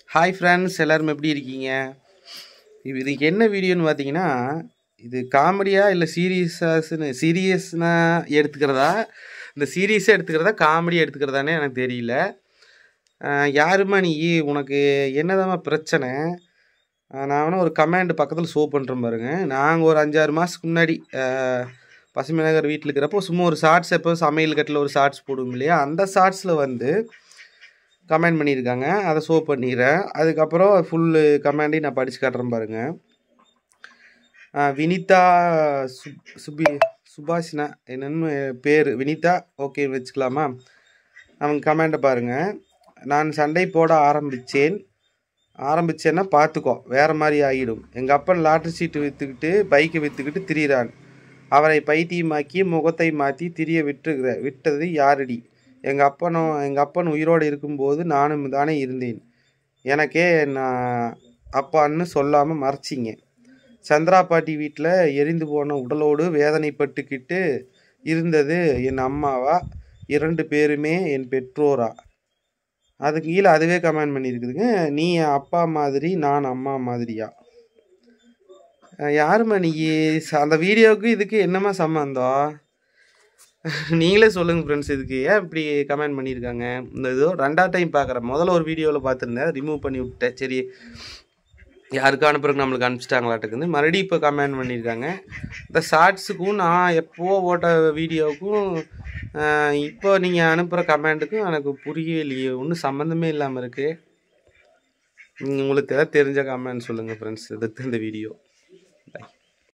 hi friends எல்லாரும் எப்படி இருக்கீங்க இது இதுக்கு என்ன வீடியோன்னு பார்த்தீங்கன்னா இது காமெடியா இல்லை சீரியஸாஸ்னு சீரியஸ்னா எடுத்துக்கிறதா இந்த சீரியஸாக எடுத்துக்கிறதா காமெடியாக எடுத்துக்கிறதானே எனக்கு தெரியல அஹ் யாரும்மா நீ உனக்கு என்னதாம்மா பிரச்சனை அஹ் நான் வேணா ஒரு கமெண்ட் பக்கத்தில் ஷோ பண்ணுறேன் பாருங்க நாங்கள் ஒரு அஞ்சாறு மாதத்துக்கு முன்னாடி அஹ், பசுமை நகர் வீட்டில் இருக்கிறப்போ சும்மா ஒரு ஷார்ட்ஸ் எப்போ சமையல் கட்டில் ஒரு ஷார்ட்ஸ் போடுவோம் இல்லையா அந்த ஷார்ட்ஸில் வந்து கமெண்ட் பண்ணியிருக்காங்க அதை ஷோ பண்ணிடுறேன் அதுக்கப்புறம் ஃபுல்லு கமெண்டையும் நான் படித்து காட்டுறேன் பாருங்க ஆஹ் வினிதா சுப் சுபி சுபாஷினா என்னன்னு பேர் வினிதா ஓகே வச்சுக்கலாமா அவங்க கமெண்ட்டை பாருங்கள் நான் சண்டை போட ஆரம்பித்தேன் ஆரம்பித்தேன்னா பார்த்துக்கோ வேறு மாதிரி ஆகிடும் எங்கள் அப்பன் லாட்ரி சீட்டு விற்றுக்கிட்டு பைக்கை விற்றுக்கிட்டு திரியிறான் அவரை பைத்தியமாக்கி முகத்தை மாற்றி திரிய விட்டுருக்கிற விட்டது யாரடி எங்கள் அப்பனும் எங்கள் அப்பன் உயிரோடு இருக்கும்போது நானும் தானே இருந்தேன் எனக்கே நான் அப்பான்னு சொல்லாமல் மறைச்சிங்க சந்திரா பாட்டி வீட்டில் எரிந்து போன உடலோடு வேதனைப்பட்டுக்கிட்டு இருந்தது என் அம்மாவா இரண்டு பேருமே என் பெற்றோரா அதுக்கு கீழே அதுவே கமெண்ட் பண்ணியிருக்குதுங்க நீ என் அப்பா மாதிரி நான் அம்மா மாதிரியா அஹ் யாரும்மா நீ ச- அந்த வீடியோவுக்கு இதுக்கு என்னம்மா சம்மந்தம் நீங்களே சொல்லுங்கள் ஃப்ரெண்ட்ஸ் இதுக்கு ஏன் இப்படி கமெண்ட் பண்ணியிருக்காங்க இந்த இதோ ரெண்டாவது டைம் பார்க்குறேன் முதல்ல ஒரு வீடியோவில் பார்த்துருந்தேன் ரிமூவ் பண்ணி விட்டேன் சரி யாருக்கு அனுப்புறதுக்கு நம்மளுக்கு அனுப்பிச்சிட்டாங்களாட்டுக்குன்னு மறுபடியும் இப்போ கமெண்ட் பண்ணியிருக்காங்க இந்த ஷார்ட்ஸுக்கும் நான் எப்போ ஓட்ட வீடியோவுக்கும் ஆஹ், இப்போ நீங்கள் அனுப்புகிற கமெண்ட்டுக்கும் எனக்கு புரியலையே ஒன்றும் சம்மந்தமே இல்லாமல் இருக்குது உங்களுக்கு ஏதாவது தெரிஞ்ச கமெண்ட் சொல்லுங்கள் ஃப்ரெண்ட்ஸ் இதுக்கு இந்த வீடியோ